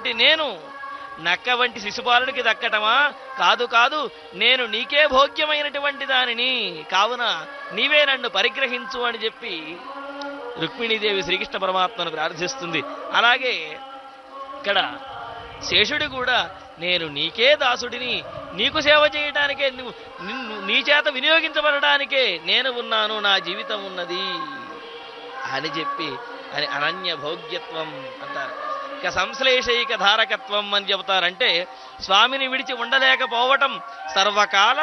అయినటువంటి నేను నక్క వంటి శిశుపాలుడికి దక్కటమా కాదు కాదు నేను నీకే భోగ్యమైనటువంటి దానిని కావున నీవే నన్ను పరిగ్రహించు అని చెప్పి రుక్మిణీదేవి శ్రీకృష్ణ పరమాత్మను ప్రార్థిస్తుంది అలాగే ఇక్కడ శేషుడు కూడా నేను నీకే దాసుడిని నీకు సేవ చేయటానికే నువ్వు నిన్ను నీ చేత వినియోగించబడటానికే నేను ఉన్నాను నా జీవితం ఉన్నది అని చెప్పి అని అనన్య భోగ్యత్వం అంటారు ఇక సంశ్లేషైక ధారకత్వం అని చెబుతారంటే స్వామిని విడిచి ఉండలేకపోవటం సర్వకాల